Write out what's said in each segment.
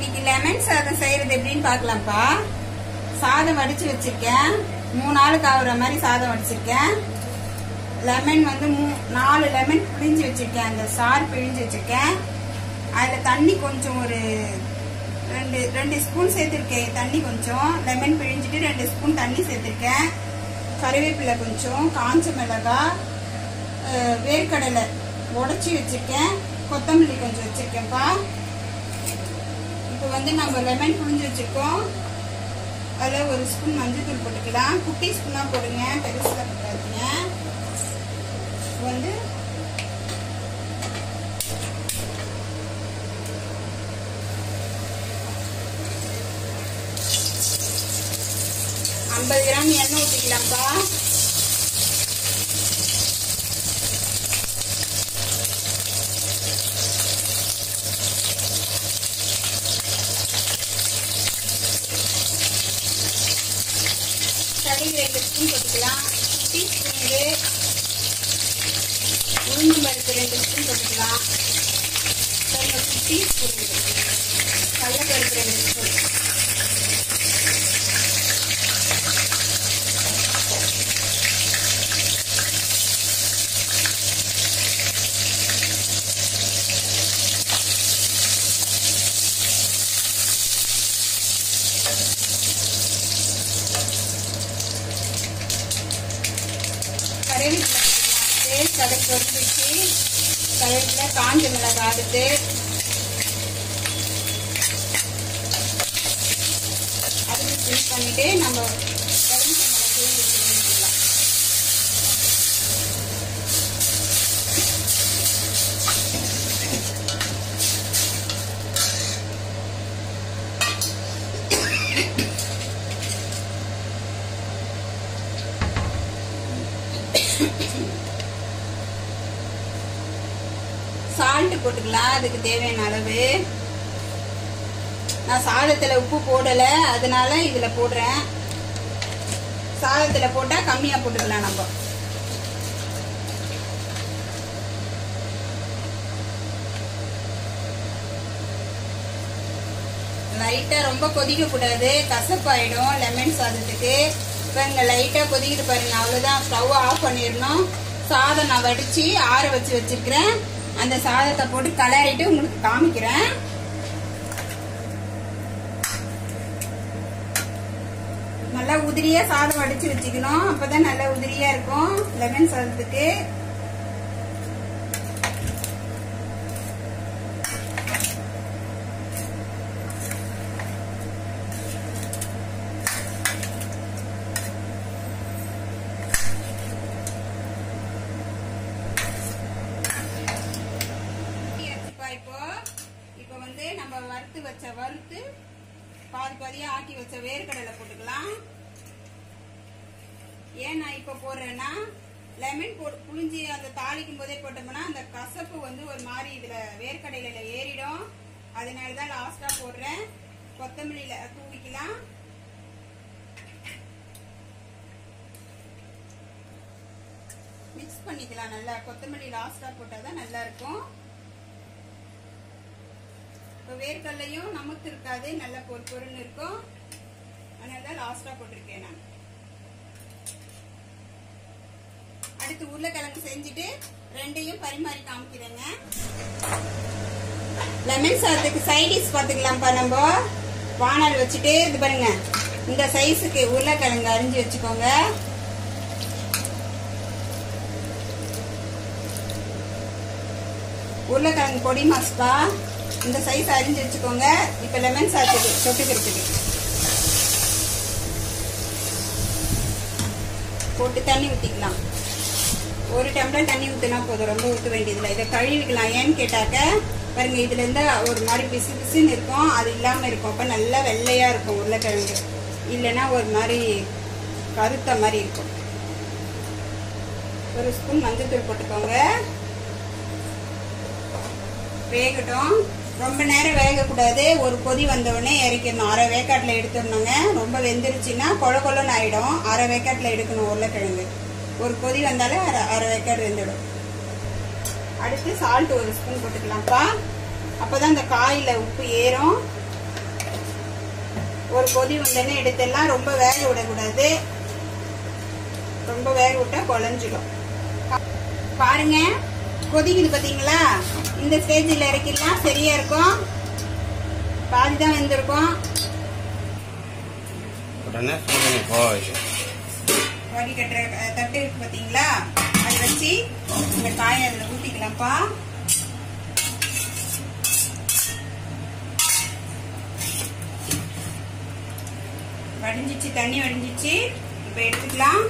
இன்னைக்கு லெமன் சாதம் செய்யறது எப்படின்னு பார்க்கலாம்ப்பா சாதம் வடிச்சு வச்சிருக்கேன் மூணு நாளுக்கு ஆகுற மாதிரி சாதம் வடிச்சிருக்கேன் லெமன் வந்து மூ நாலு லெமன் பிழிஞ்சு வச்சிருக்கேன் அந்த சாறு பிழிஞ்சு வச்சிருக்கேன் அதில் தண்ணி கொஞ்சம் ஒரு ரெண்டு ரெண்டு ஸ்பூன் சேர்த்துருக்கேன் தண்ணி கொஞ்சம் லெமன் பிழிஞ்சிட்டு ரெண்டு ஸ்பூன் தண்ணி சேர்த்துருக்கேன் கருவேப்பிலை கொஞ்சம் காஞ்ச மிளகாய் அஹ், வேர்க்கடலை உடச்சி வச்சிருக்கேன் கொத்தமல்லி கொஞ்சம் வச்சிருக்கேன்ப்பா இப்போ வந்து நம்ம லெமன் புழிஞ்சு வச்சிருக்கோம் அதில் ஒரு ஸ்பூன் மஞ்சள் தூள் போட்டுக்கலாம் குட்டி ஸ்பூனாக போடுங்க பெருசில் போடாதீங்க இப்போ வந்து ஐம்பது கிராம் எண்ணெய் ஊற்றிக்கலாம்ப்பா கடுகு ரெண்டு ஸ்பூன் போட்டுக்கலாம் டீஸ்பூனு உளுந்து பருப்பு ரெண்டு ஸ்பூன் போட்டுக்கலாம் ஒரு டீஸ்பூன் கடலப்பருப்பு ரெண்டு ஸ்பூன் கருவேப்பிலை கடை பொறிச்சு கருவேப்பிலை காஞ்ச மிளகாய் அடுத்து அதுக்கு ஃபில் பண்ணிட்டு நம்ம கரும்பு மிளகாய் ஊற்றிக்கலாம் சால்ட் போட்டுக்கலாம் அதுக்கு தேவையான அளவு நான் சாதத்துல உப்பு போடல அதனால இதுல போடுறேன் சாதத்துல போட்டா கம்மியா போட்டுக்கலாம் நம்ம லைட்டா ரொம்ப கொதிக்க கூடாது கசப்பாயிடும் லெமன் சாதத்துக்கு இப்போ இங்க லைட்டா கொதிக்கிட்டு பாருங்க அவ்வளவுதான் ஸ்டவ் ஆஃப் பண்ணிடணும் சாதம் நான் வடிச்சு ஆற வச்சு வச்சிருக்கிறேன் அந்த சாதத்தை போட்டு கலரிட்டு உங்களுக்கு காமிக்கிறேன் நல்லா உதிரியா சாதம் வடிச்சு வச்சுக்கணும் அப்பதான் நல்லா உதிரியா இருக்கும் லெமன் சாதத்துக்கு எடுத்துப்பா இப்போ இப்போ வந்து நம்ம வறுத்து வச்ச வறுத்து பாதி பாதியா ஆக்கி வச்ச வேர்க்கடலை போட்டுக்கலாம் ஏன் நான் இப்போ போடுறேன்னா லெமன் போட்டு புளிஞ்சி அந்த தாளிக்கும் போதே போட்டோம்னா அந்த கசப்பு வந்து ஒரு மாதிரி இதுல வேர்க்கடலையில ஏறிடும் அதனால தான் லாஸ்டா போடுறேன் கொத்தமல்லியில தூவிக்கலாம் மிக்ஸ் பண்ணிக்கலாம் நல்லா கொத்தமல்லி லாஸ்டா போட்டாதான் நல்லா இருக்கும் இப்போ வேர்க்கடலையும் நமக்கு இருக்காது நல்ல பொறு பொருன்னு இருக்கும் அதனால தான் லாஸ்டா போட்டிருக்கேன் நான் அடுத்து உருளைக்கிழங்கு செஞ்சுட்டு ரெண்டையும் பரிமாறி காமிக்கிறேங்க லெமன் சாதத்துக்கு சைடிஷ் பார்த்துக்கலாம்ப்பா நம்ம வானல் வச்சுட்டு இது பாருங்க இந்த சைஸுக்கு உருளைக்கிழங்கு அரிஞ்சு வச்சுக்கோங்க உருளைக்கிழங்கு பொடி மாஸ்பா இந்த சைஸ் அரிஞ்சு வச்சுக்கோங்க இப்ப லெமன் சாத்துக்கு தொட்டுக்கிறதுக்கு போட்டு தண்ணி ஊத்திக்கலாம் ஒரு டம்ளர் தண்ணி ஊத்தினா போதும் ரொம்ப ஊத்த வேண்டியதில்லை இதை கழுவிக்கலாம் ஏன்னு கேட்டாக்க பாருங்க இதுல இருந்து ஒரு மாதிரி பிசு பிசுன்னு இருக்கும் அது இல்லாம இருக்கும் அப்ப நல்லா வெள்ளையா இருக்கும் உருளைக்கிழங்கு இல்லைன்னா ஒரு மாதிரி கருத்த மாதிரி இருக்கும் ஒரு ஸ்பூன் மஞ்சள் தூள் போட்டுக்கோங்க வேகட்டும் ரொம்ப நேரம் வேகக்கூடாது ஒரு கொதி வந்த உடனே இறக்கிடணும் அரை வேக்காட்டில் எடுத்துடணுங்க ரொம்ப வெந்துருச்சுன்னா கொல கொலன்னு ஆயிடும் அரை வேக்காட்டில் எடுக்கணும் உருளைக்கிழங்கு ஒரு கொதி வந்தாலே அரை அரை வேக்காடு வெந்துடும் அடுத்து சால்ட் ஒரு ஸ்பூன் போட்டுக்கலாம்ப்பா அப்பதான் இந்த காயில உப்பு ஏறும் ஒரு கொதி வந்தோடனே எடுத்துடலாம் ரொம்ப வேக விடக்கூடாது ரொம்ப வேக விட்டா குழஞ்சிடும் பாருங்க கொதிக்குது பாத்தீங்களா இந்த ஸ்டேஜில் இறக்கிடலாம் சரியா இருக்கும் பாதி தான் வெந்திருக்கும் உடனே சூரியனை போக வைக்கும் வடி கட்டுற அஹ், தட்டு இருக்கு பாத்தீங்களா அதை வச்சு இந்த காயை அதில் ஊற்றிக்கலாம்ப்பா வடிஞ்சிச்சு தண்ணி வடிஞ்சிச்சு இப்போ எடுத்துக்கலாம்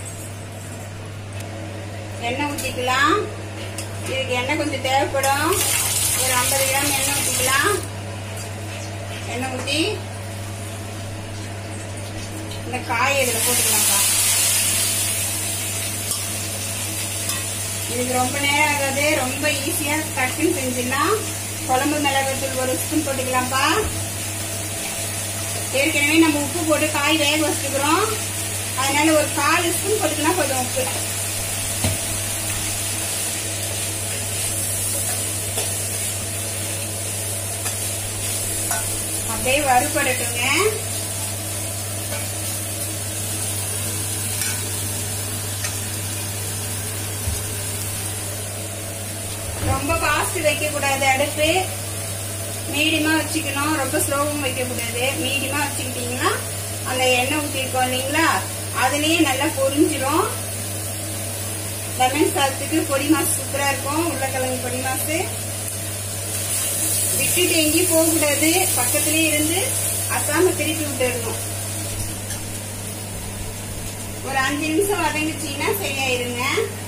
எண்ணெய் ஊற்றிக்கலாம் இதுக்கு எண்ணெய் கொஞ்சம் தேவைப்படும் ஒரு ஐம்பது கிராம் எண்ணெய் ஊற்றிக்கலாம் எண்ணெய் ஊற்றி இந்த காயை இதில் போட்டுக்கலாம்ப்பா இதுக்கு ரொம்ப நேரம் ஆகாது ரொம்ப ஈஸியா டக்குன்னு செஞ்சிடலாம் குழம்பு மிளகாத்தூள் ஒரு ஸ்பூன் போட்டுக்கலாம்ப்பா ஏற்கனவே நம்ம உப்பு போட்டு காய் வேக வச்சுக்கிறோம் அதனால ஒரு கால் ஸ்பூன் போட்டுக்கலாம் போதும் உப்பு அப்படியே வறுபடட்டுங்க ரொம்ப ஃபாஸ்ட் வைக்க கூடாது அடுப்பு மீடியமா வச்சுக்கணும் ரொம்ப ஸ்லோவும் வைக்க கூடாது மீடியமா வச்சுக்கிட்டீங்கன்னா அந்த எண்ணெய் ஊற்றிருக்கோம் இல்லைங்களா அதுலயே நல்லா பொரிஞ்சிரும் லெமன் சாதத்துக்கு பொடி மாசு சூப்பரா இருக்கும் உருளைக்கிழங்கு பொடி மாசு விட்டுட்டு எங்கேயும் போக கூடாது பக்கத்துலயே இருந்து அசாம திருப்பி விட்டுடணும் ஒரு அஞ்சு நிமிஷம் வதங்கிச்சீங்கன்னா சரியாயிருங்க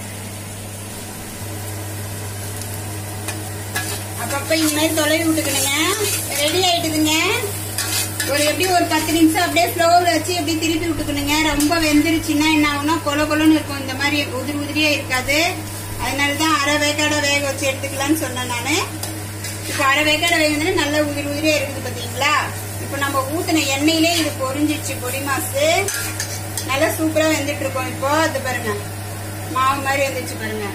அப்பப்ப இந்த மாதிரி தொலைவி விட்டுக்கணுங்க ரெடி ஆயிட்டுதுங்க ஒரு எப்படி ஒரு பத்து நிமிஷம் அப்படியே ஸ்லோவில் வச்சு அப்படியே திருப்பி விட்டுக்கணுங்க ரொம்ப வெந்துருச்சுன்னா என்ன ஆகும்னா கொல கொலன்னு இருக்கும் இந்த மாதிரி உதிரி உதிரியா இருக்காது அதனால தான் அரை வேக்காட வேக வச்சு எடுத்துக்கலாம்னு சொன்னேன் நான் இப்போ அரை வேக்காட வேகுதுன்னா நல்லா உதிரி உதிரியா இருக்குது பார்த்தீங்களா இப்போ நம்ம ஊத்தின எண்ணெயிலே இது பொரிஞ்சிடுச்சு பொடி மாசு நல்லா சூப்பரா வெந்துட்டு இருக்கோம் இப்போ அது பாருங்க மாவு மாதிரி வந்துச்சு பாருங்க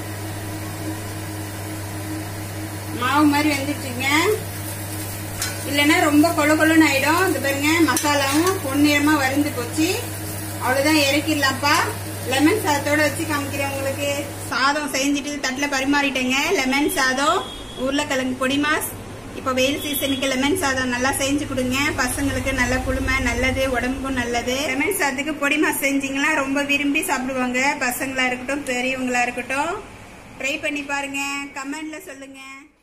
மாவு மாதிரி வந்துச்சுங்க இல்லைன்னா ரொம்ப கொல கொலன்னு ஆயிடும் இந்த பாருங்க மசாலாவும் பொன்னிறமா வருந்து போச்சு அவ்வளவுதான் இறக்கிடலாம்ப்பா லெமன் சாதத்தோட வச்சு காமிக்கிறேன் உங்களுக்கு சாதம் செஞ்சுட்டு தட்டுல பரிமாறிட்டேங்க லெமன் சாதம் உருளைக்கிழங்கு பொடி மாஸ் இப்போ வெயில் சீசனுக்கு லெமன் சாதம் நல்லா செஞ்சு கொடுங்க பசங்களுக்கு நல்ல குளுமை நல்லது உடம்புக்கும் நல்லது லெமன் சாதத்துக்கு பொடி மாஸ் செஞ்சீங்கன்னா ரொம்ப விரும்பி சாப்பிடுவாங்க பசங்களா இருக்கட்டும் பெரியவங்களா இருக்கட்டும் ட்ரை பண்ணி பாருங்க கமெண்ட்ல சொல்லுங்க